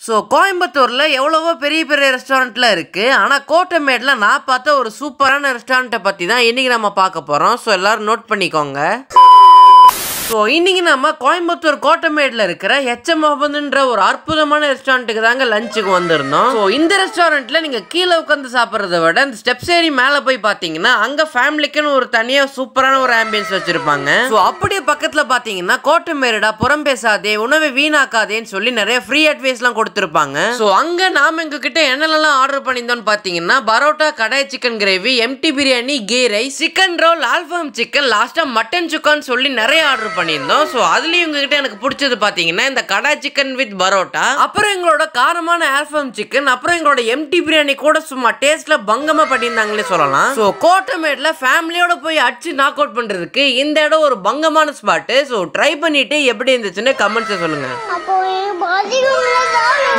so கோயம்புத்தூரில் எவ்வளவோ பெரிய பெரிய ரெஸ்டாரண்ட்லாம் இருக்குது ஆனால் கோட்டமேடில் நான் பார்த்த ஒரு சூப்பரான ரெஸ்டாரண்ட்டை பற்றி தான் இன்றைக்கி நம்ம பார்க்க போகிறோம் ஸோ எல்லோரும் நோட் பண்ணிக்கோங்க ஸோ இன்னைக்கு நம்ம கோயம்புத்தூர் கோட்டமேடில் இருக்கிற ஹெச்எம் முகமதுன்ற ஒரு அற்புதமான ரெஸ்டாரண்ட்டுக்கு தாங்க லஞ்சுக்கு வந்திருந்தோம் ஸோ இந்த ரெஸ்டாரண்ட்டில் நீங்கள் கீழே உட்காந்து சாப்பிட்றத விட இந்த ஸ்டெப்ஸ் ஏறி மேலே போய் பார்த்தீங்கன்னா அங்கே ஃபேமிலிக்குன்னு ஒரு தனியாக சூப்பரான ஒரு ஆம்பியன்ஸ் வச்சுருப்பாங்க ஸோ அப்படியே பக்கத்தில் பார்த்தீங்கன்னா கோட்டமேடுடா புறம் பேசாதே உணவை வீணாக்காதேன்னு சொல்லி நிறைய ஃப்ரீ அட்வைஸ்லாம் கொடுத்துருப்பாங்க ஸோ அங்கே நாம் எங்ககிட்ட என்னென்னலாம் ஆர்டர் பண்ணியிருந்தோம்னு பார்த்தீங்கன்னா parotta kadai chicken gravy empty biryani ghee rice chicken roll ஆல்ஃபாம் சிக்கன் லாஸ்ட்டாக மட்டன் சுக்கான்னு சொல்லி நிறைய ஆர்டர் பண்ணியிருந்தோம் ஸோ அதுலேயும் உங்ககிட்ட எனக்கு பிடிச்சது பார்த்தீங்கன்னா இந்த கடாய் சிக்கன் வித் பரோட்டா அப்புறம் எங்களோட காரமான ஆல்ஃபாம் சிக்கன் அப்புறம் எங்களோட எம்டி பிரியாணி கூட சும்மா டேஸ்ட்ல பங்கமா பண்ணியிருந்தாங்களே சொல்லலாம் ஸோ கோட்டமேட்ல ஃபேமிலியோட போய் அடிச்சு நாக் அவுட் பண்றதுக்கு இந்த இடம் ஒரு பங்கமான ஸ்பாட்டு ஸோ ட்ரை பண்ணிட்டு எப்படி இருந்துச்சுன்னு கமெண்ட்ஸை சொல்லுங்க அப்போ எனக்கு பாதிக்கும்